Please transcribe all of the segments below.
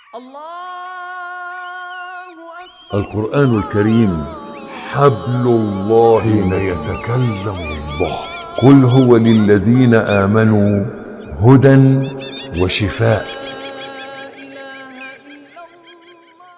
الله أكبر القرآن الكريم حبل الله حين يتكلم الله قل هو للذين آمنوا هدى وشفاء لا إله إلا الله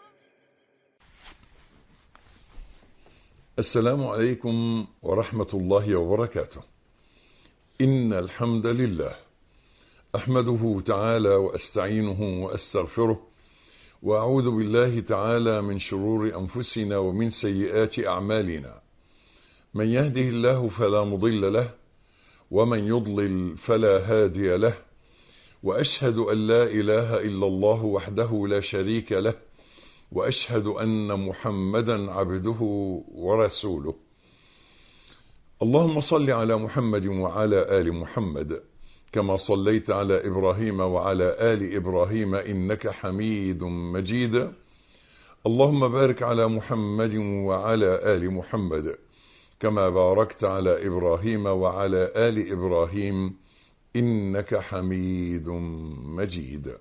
السلام عليكم ورحمة الله وبركاته إن الحمد لله أحمده تعالى وأستعينه وأستغفره وأعوذ بالله تعالى من شرور أنفسنا ومن سيئات أعمالنا من يهده الله فلا مضل له ومن يضلل فلا هادي له وأشهد أن لا إله إلا الله وحده لا شريك له واشهد ان محمدا عبده ورسوله اللهم صل على محمد وعلى ال محمد كما صليت على ابراهيم وعلى ال ابراهيم انك حميد مجيد اللهم بارك على محمد وعلى ال محمد كما باركت على ابراهيم وعلى ال ابراهيم انك حميد مجيد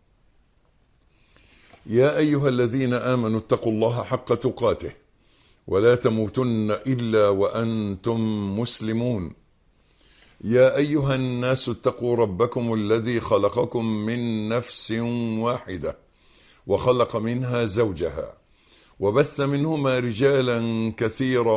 يا ايها الذين امنوا اتقوا الله حق تقاته ولا تموتن الا وانتم مسلمون يا ايها الناس اتقوا ربكم الذي خلقكم من نفس واحده وخلق منها زوجها وبث منهما رجالا كثيرا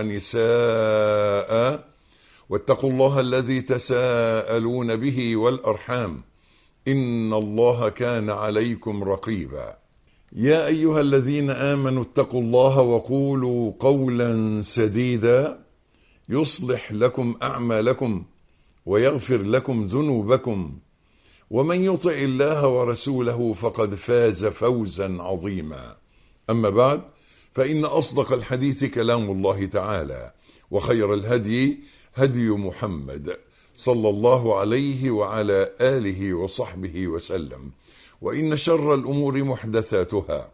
ونساء واتقوا الله الذي تساءلون به والارحام ان الله كان عليكم رقيبا يا ايها الذين امنوا اتقوا الله وقولوا قولا سديدا يصلح لكم اعمالكم ويغفر لكم ذنوبكم ومن يطع الله ورسوله فقد فاز فوزا عظيما اما بعد فان اصدق الحديث كلام الله تعالى وخير الهدي هدي محمد صلى الله عليه وعلى اله وصحبه وسلم وان شر الامور محدثاتها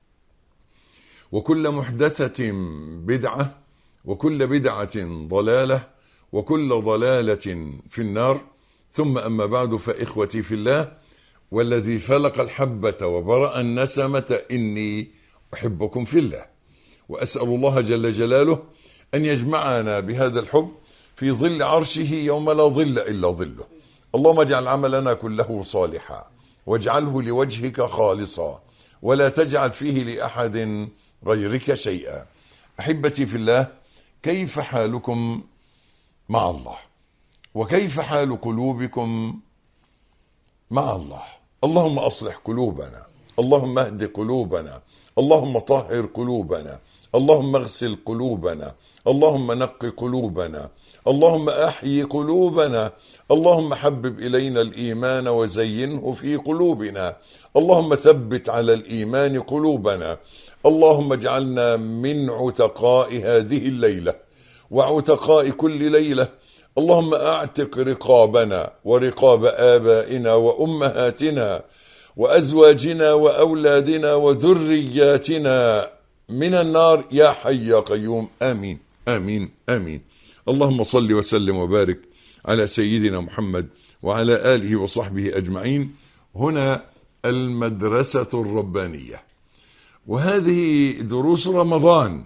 وكل محدثه بدعه وكل بدعه ضلاله وكل ضلاله في النار ثم اما بعد فاخوتي في الله والذي فلق الحبه وبرا النسمه اني احبكم في الله واسال الله جل جلاله ان يجمعنا بهذا الحب في ظل عرشه يوم لا ظل الا ظله اللهم اجعل عملنا كله صالحا واجعله لوجهك خالصا ولا تجعل فيه لاحد غيرك شيئا احبتي في الله كيف حالكم مع الله وكيف حال قلوبكم مع الله اللهم اصلح قلوبنا اللهم اهد قلوبنا اللهم طهر قلوبنا اللهم اغسل قلوبنا اللهم نق قلوبنا اللهم احيي قلوبنا اللهم حبب الينا الايمان وزينه في قلوبنا اللهم ثبت على الايمان قلوبنا اللهم اجعلنا من عتقاء هذه الليله وعتقاء كل ليله اللهم اعتق رقابنا ورقاب ابائنا وامهاتنا وازواجنا واولادنا وذرياتنا من النار يا حي يا قيوم امين امين امين اللهم صل وسلم وبارك على سيدنا محمد وعلى اله وصحبه اجمعين هنا المدرسه الربانيه وهذه دروس رمضان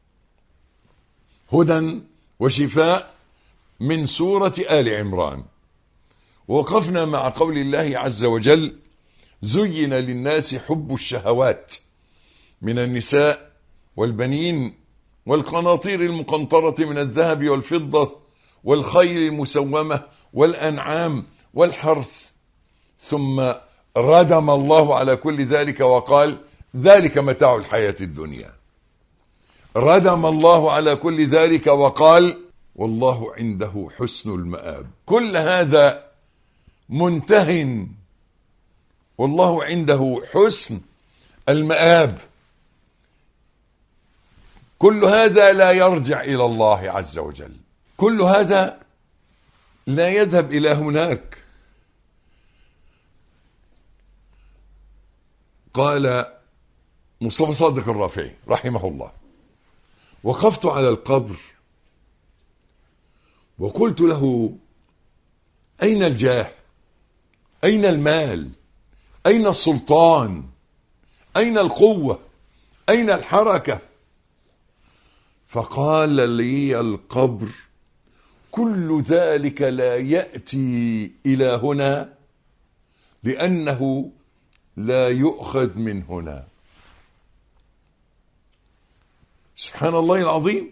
هدى وشفاء من سوره ال عمران وقفنا مع قول الله عز وجل زين للناس حب الشهوات من النساء والبنين والقناطير المقنطرة من الذهب والفضة والخيل المسومة والأنعام والحرث ثم ردم الله على كل ذلك وقال ذلك متاع الحياة الدنيا ردم الله على كل ذلك وقال والله عنده حسن المآب كل هذا منتهٍ والله عنده حسن المآب كل هذا لا يرجع إلى الله عز وجل كل هذا لا يذهب إلى هناك قال مصطفى صادق الرافعي رحمه الله وقفت على القبر وقلت له أين الجاه أين المال أين السلطان أين القوة أين الحركة فقال لي القبر كل ذلك لا يأتي إلى هنا لأنه لا يؤخذ من هنا سبحان الله العظيم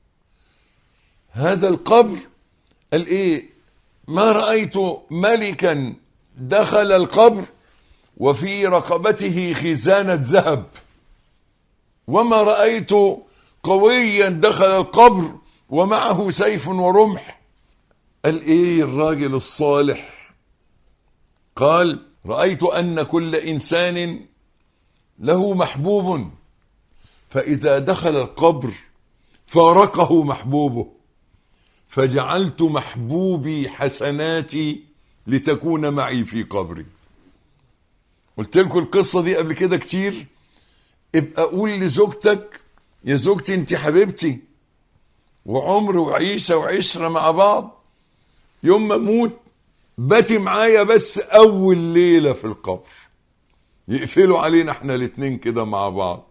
هذا القبر قال ايه ما رأيت ملكا دخل القبر وفي رقبته خزانة ذهب وما رأيت قويا دخل القبر ومعه سيف ورمح قال ايه الراجل الصالح قال رأيت أن كل إنسان له محبوب فإذا دخل القبر فارقه محبوبه فجعلت محبوبي حسناتي لتكون معي في قبري قلت لكم القصة دي قبل كده كتير ابقى قول لزوجتك يا زوجتي انت حبيبتي وعمر وعيشة وعشرة مع بعض يوم ما اموت باتي معايا بس اول ليلة في القبر يقفلوا علينا احنا الاتنين كده مع بعض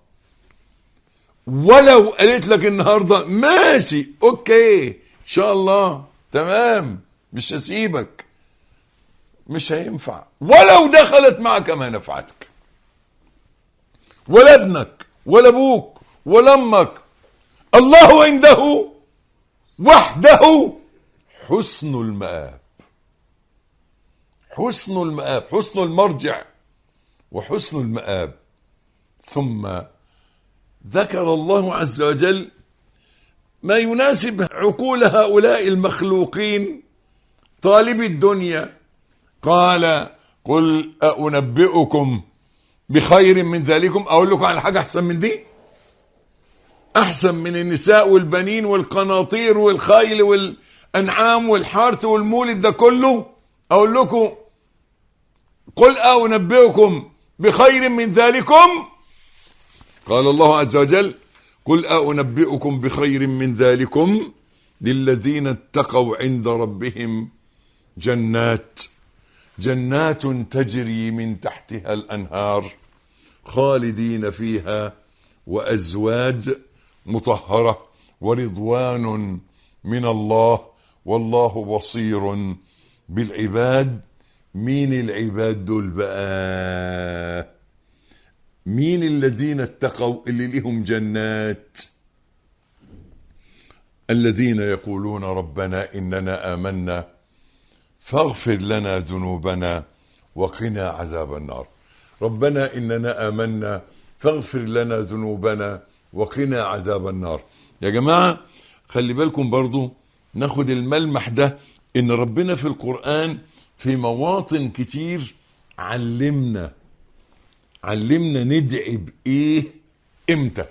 ولو قالت لك النهارده ماشي اوكي ان شاء الله تمام مش هسيبك مش هينفع ولو دخلت معك ما نفعتك ولا ابنك ولا ابوك ولا امك الله عنده وحده حسن المآب حسن المآب حسن المرجع وحسن المآب ثم ذكر الله عز وجل ما يناسب عقول هؤلاء المخلوقين طالب الدنيا قال قل أنبئكم بخير من ذلكم أقول لكم على حاجة أحسن من دي أحسن من النساء والبنين والقناطير والخيل والأنعام والحارث والمولد ده كله أقول لكم قل أنبئكم بخير من ذلكم قال الله عز وجل قل أنبئكم بخير من ذلكم للذين اتقوا عند ربهم جنات جنات تجري من تحتها الأنهار خالدين فيها وأزواج مطهرة ورضوان من الله والله بصير بالعباد مين العباد دول بقى مين الذين اتقوا اللي لهم جنات الذين يقولون ربنا إننا آمنا فاغفر لنا ذنوبنا وقنا عذاب النار ربنا إننا آمنا فاغفر لنا ذنوبنا وقنا عذاب النار يا جماعة خلي بالكم برضو ناخد الملمح ده إن ربنا في القرآن في مواطن كتير علمنا علمنا ندعي بإيه إمتى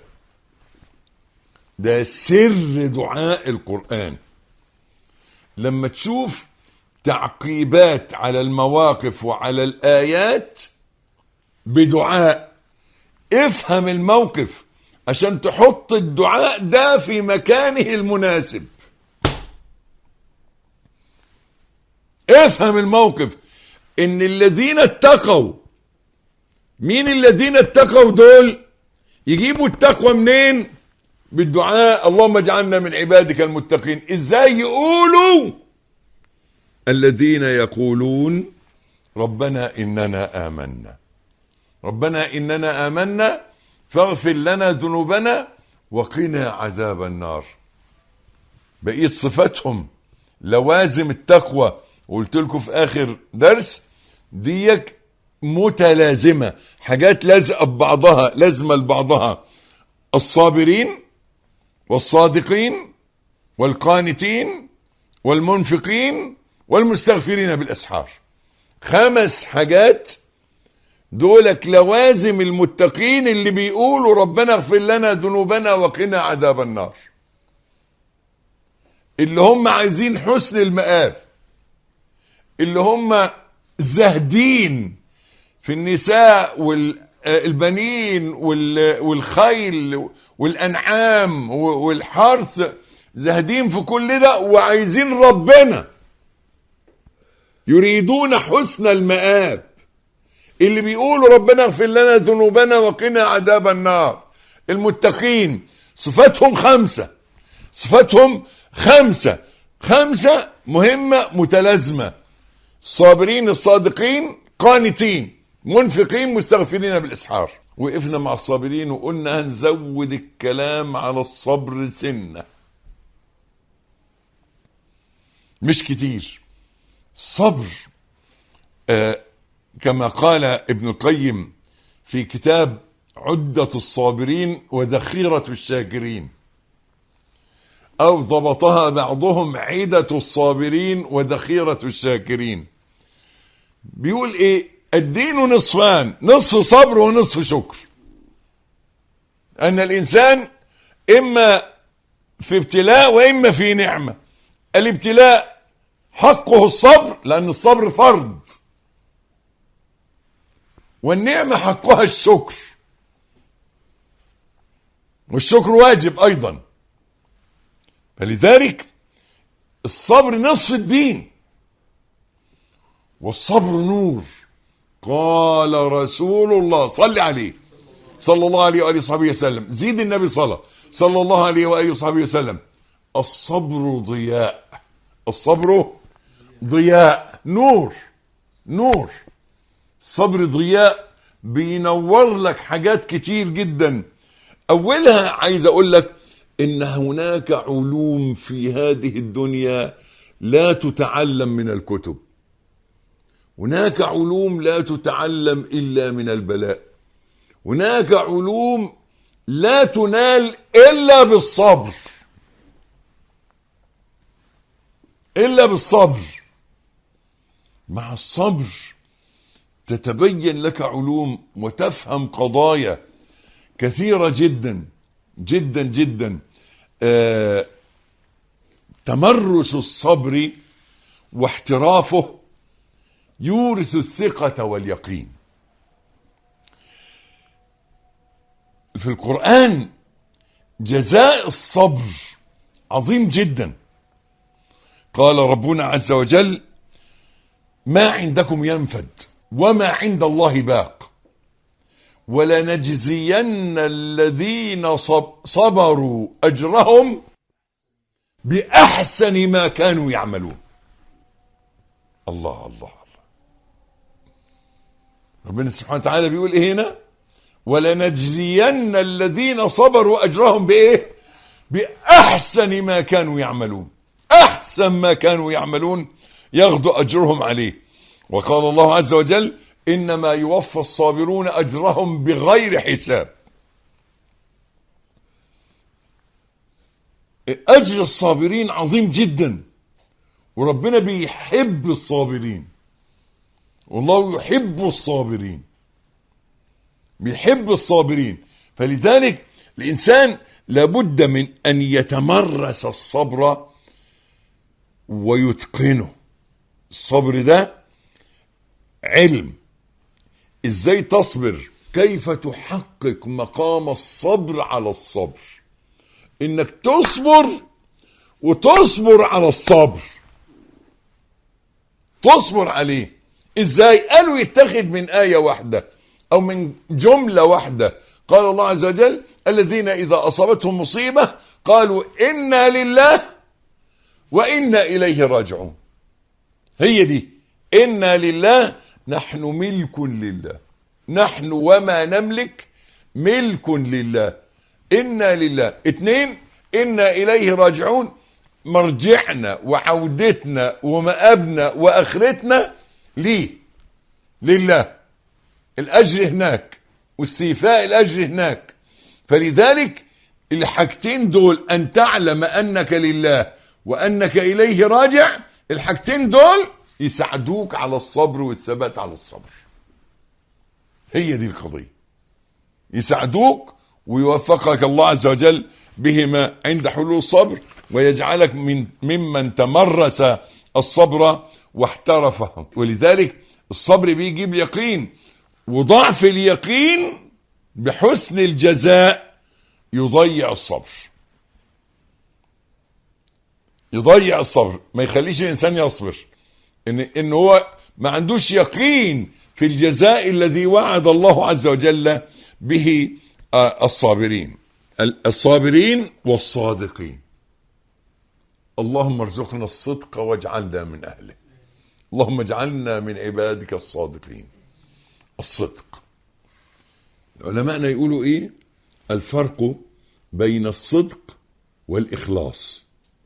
ده سر دعاء القرآن لما تشوف تعقيبات على المواقف وعلى الآيات بدعاء افهم الموقف عشان تحط الدعاء ده في مكانه المناسب افهم الموقف ان الذين اتقوا مين الذين اتقوا دول يجيبوا التقوى منين بالدعاء اللهم اجعلنا من عبادك المتقين ازاي يقولوا الذين يقولون ربنا اننا امنا ربنا اننا امنا فاغفر لنا ذنوبنا وقنا عذاب النار بقيت صفاتهم لوازم التقوى قلت لكم في اخر درس ديك متلازمه حاجات لازقه ببعضها لازمه لبعضها الصابرين والصادقين والقانتين والمنفقين والمستغفرين بالاسحار خمس حاجات دولك لوازم المتقين اللي بيقولوا ربنا اغفر لنا ذنوبنا وقنا عذاب النار اللي هم عايزين حسن المآب اللي هم زاهدين في النساء والبنين والخيل والأنعام والحرث زاهدين في كل ده وعايزين ربنا يريدون حسن المآب اللي بيقولوا ربنا اغفر لنا ذنوبنا وقنا عذاب النار المتقين صفاتهم خمسة صفاتهم خمسة خمسة مهمة متلازمة الصابرين الصادقين قانتين منفقين مستغفرين بالإسحار وقفنا مع الصابرين وقلنا هنزود الكلام على الصبر سنة مش كتير الصبر آه كما قال ابن القيم في كتاب عدة الصابرين وذخيرة الشاكرين أو ضبطها بعضهم عدة الصابرين وذخيرة الشاكرين بيقول إيه الدين نصفان نصف صبر ونصف شكر أن الإنسان إما في ابتلاء وإما في نعمة الابتلاء حقه الصبر لأن الصبر فرض والنعمة حقها الشكر والشكر واجب أيضا فلذلك الصبر نصف الدين والصبر نور قال رسول الله صل عليه صلى الله عليه وآله وصحبه وسلم زيد النبي صلى صلى الله عليه وآله وصحبه وسلم الصبر ضياء الصبر ضياء نور نور الصبر ضياء بينور لك حاجات كتير جدا اولها عايز اقول لك ان هناك علوم في هذه الدنيا لا تتعلم من الكتب هناك علوم لا تتعلم الا من البلاء هناك علوم لا تنال الا بالصبر الا بالصبر مع الصبر تتبين لك علوم وتفهم قضايا كثيرة جدا جدا جدا آه تمرس الصبر واحترافه يورث الثقة واليقين في القرآن جزاء الصبر عظيم جدا قال ربنا عز وجل ما عندكم ينفد وما عند الله باق ولنجزين الذين صب صبروا اجرهم باحسن ما كانوا يعملون الله الله الله ربنا سبحانه وتعالى بيقول ايه هنا ولنجزين الذين صبروا اجرهم بايه باحسن ما كانوا يعملون احسن ما كانوا يعملون يغدو اجرهم عليه وقال الله عز وجل انما يوفى الصابرون اجرهم بغير حساب اجر الصابرين عظيم جدا وربنا بيحب الصابرين والله يحب الصابرين بيحب الصابرين فلذلك الانسان لابد من ان يتمرس الصبر ويتقنه الصبر ده علم ازاي تصبر كيف تحقق مقام الصبر على الصبر انك تصبر وتصبر على الصبر تصبر عليه ازاي قالوا يتخذ من آية واحدة او من جملة واحدة قال الله عز وجل الذين اذا اصابتهم مصيبة قالوا انا لله وانا اليه راجعون هي دي انا لله نحن ملك لله نحن وما نملك ملك لله انا لله اتنين انا اليه راجعون مرجعنا وعودتنا ومآبنا واخرتنا ليه لله الاجر هناك واستيفاء الاجر هناك فلذلك الحاجتين دول ان تعلم انك لله وانك اليه راجع الحاجتين دول يساعدوك على الصبر والثبات على الصبر هي دي القضية يساعدوك ويوفقك الله عز وجل بهما عند حلول الصبر ويجعلك من ممن تمرس الصبر واحترفه ولذلك الصبر بيجيب يقين وضعف اليقين بحسن الجزاء يضيع الصبر يضيع الصبر ما يخليش الانسان يصبر ان ان هو ما عندوش يقين في في الجزاء الذي وعد الله عز وجل به آه، الصابرين ال- الصابرين والصادقين اللهم ارزقنا الصدق واجعلنا من اهله اللهم اجعلنا من عبادك الصادقين الصدق علماءنا يقولوا ايه الفرق بين الصدق والاخلاص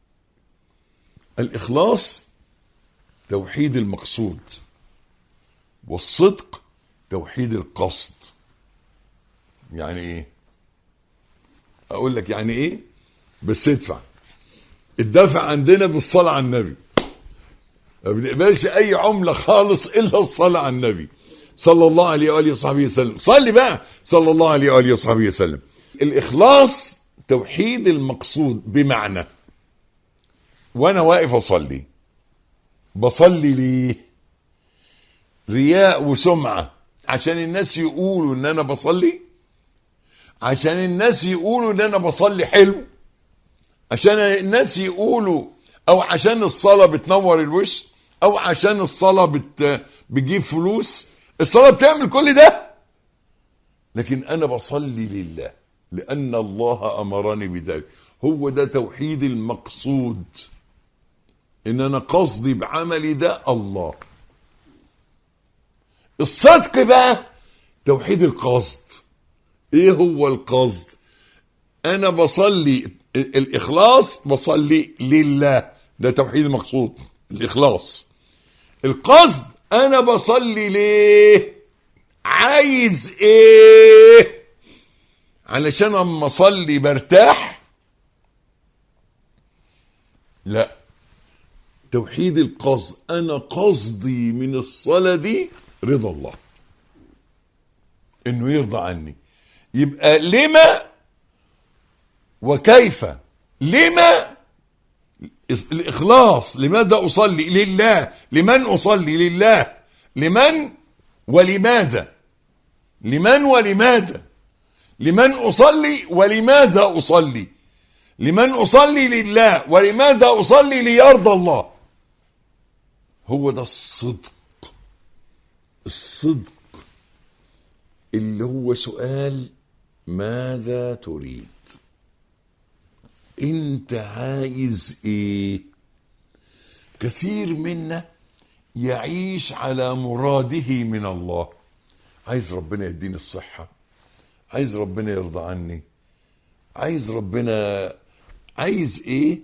الاخلاص توحيد المقصود والصدق توحيد القصد يعني ايه اقول لك يعني ايه بس ادفع الدفع عندنا بالصلاة على النبي ما بنقبلش اي عملة خالص الا الصلاة على النبي صلى الله عليه واله وصحبه وسلم صلي بقى صلى الله عليه واله وصحبه وسلم الاخلاص توحيد المقصود بمعنى وانا واقف اصلي بصلي ليه رياء وسمعة عشان الناس يقولوا ان انا بصلي عشان الناس يقولوا ان انا بصلي حلو عشان الناس يقولوا او عشان الصلاة بتنور الوش او عشان الصلاة بت... بتجيب فلوس الصلاة بتعمل كل ده لكن انا بصلي لله لان الله امرني بذلك هو ده توحيد المقصود ان انا قصدي بعملي ده الله الصدق بقى توحيد القصد ايه هو القصد انا بصلي ال- الاخلاص بصلي لله ده توحيد المقصود الاخلاص القصد انا بصلي ليه عايز ايه علشان اما اصلي برتاح لا توحيد القصد انا قصدي من الصلاه دي رضا الله انه يرضى عني يبقى لما وكيف لما الاخلاص لماذا اصلي لله لمن اصلي لله لمن ولماذا لمن ولماذا لمن اصلي ولماذا اصلي لمن اصلي لله ولماذا اصلي ليرضى الله هو ده الصدق الصدق اللي هو سؤال ماذا تريد انت عايز ايه كثير منا يعيش على مراده من الله عايز ربنا يديني الصحة عايز ربنا يرضى عني عايز ربنا عايز ايه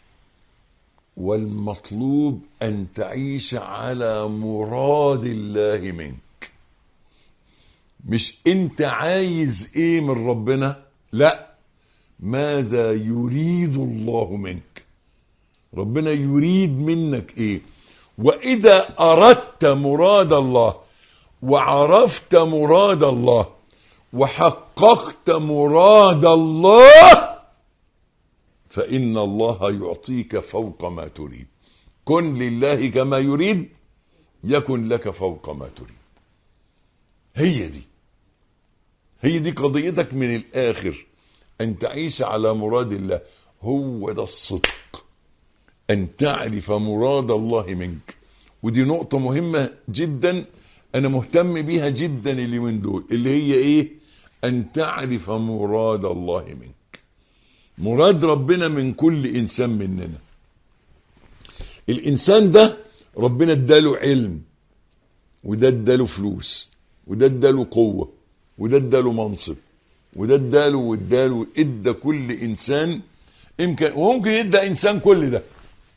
والمطلوب ان تعيش على مراد الله منك مش انت عايز ايه من ربنا لا ماذا يريد الله منك ربنا يريد منك ايه واذا اردت مراد الله وعرفت مراد الله وحققت مراد الله فان الله يعطيك فوق ما تريد كن لله كما يريد يكن لك فوق ما تريد هي دي هي دي قضيتك من الاخر ان تعيش على مراد الله هو ده الصدق ان تعرف مراد الله منك ودي نقطة مهمة جدا انا مهتم بيها جدا اليومين دول اللي هي ايه ان تعرف مراد الله منك مراد ربنا من كل انسان مننا الانسان ده ربنا اداله علم وده اداله فلوس وده اداله قوة وده اداله منصب وده اداله واداله ادى كل انسان يمكن وممكن يدى انسان كل ده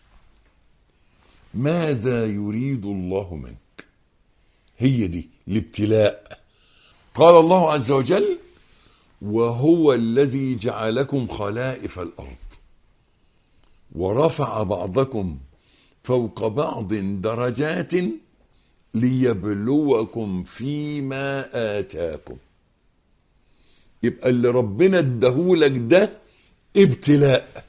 ماذا يريد الله منك هي دي الابتلاء قال الله عز وجل وهو الذي جعلكم خلائف الارض ورفع بعضكم فوق بعض درجات ليبلوكم فيما آتاكم يبقى اللي ربنا اداهولك ده ابتلاء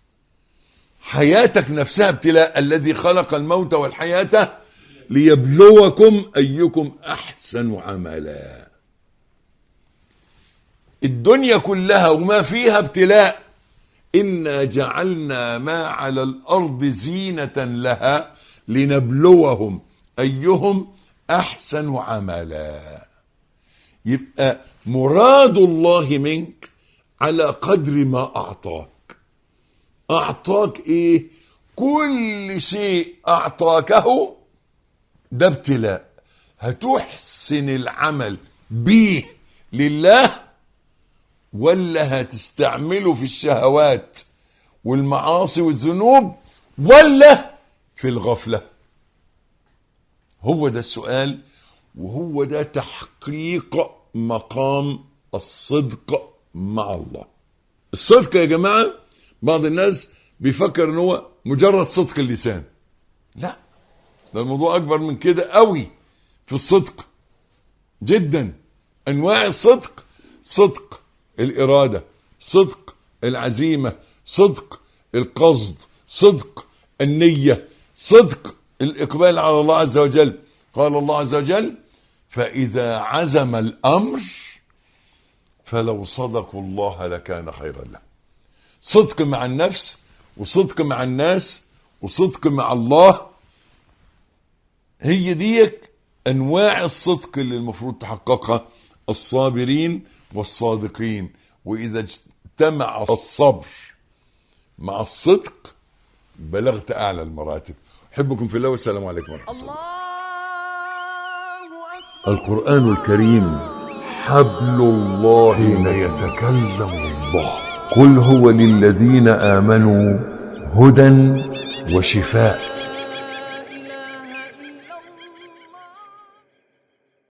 حياتك نفسها ابتلاء الذي خلق الموت والحياة ليبلوكم أيكم أحسن عملا الدنيا كلها وما فيها ابتلاء إنا جعلنا ما على الأرض زينة لها لنبلوهم أيهم احسن عملا يبقى مراد الله منك على قدر ما اعطاك اعطاك ايه كل شيء اعطاكه ده ابتلاء هتحسن العمل بيه لله ولا هتستعمله في الشهوات والمعاصي والذنوب ولا في الغفله هو ده السؤال وهو ده تحقيق مقام الصدق مع الله الصدق يا جماعه بعض الناس بيفكر ان هو مجرد صدق اللسان لا ده الموضوع اكبر من كده قوي في الصدق جدا انواع الصدق صدق الاراده صدق العزيمه صدق القصد صدق النيه صدق الاقبال على الله عز وجل قال الله عز وجل فاذا عزم الامر فلو صدقوا الله لكان خيرا لهم صدق مع النفس وصدق مع الناس وصدق مع الله هي ديك انواع الصدق اللي المفروض تحققها الصابرين والصادقين واذا اجتمع الصبر مع الصدق بلغت اعلى المراتب احبكم في الله والسلام عليكم ورحمه الله الله أكبر القرآن الكريم حبل الله حين يتكلم الله قل هو للذين آمنوا هدى وشفاء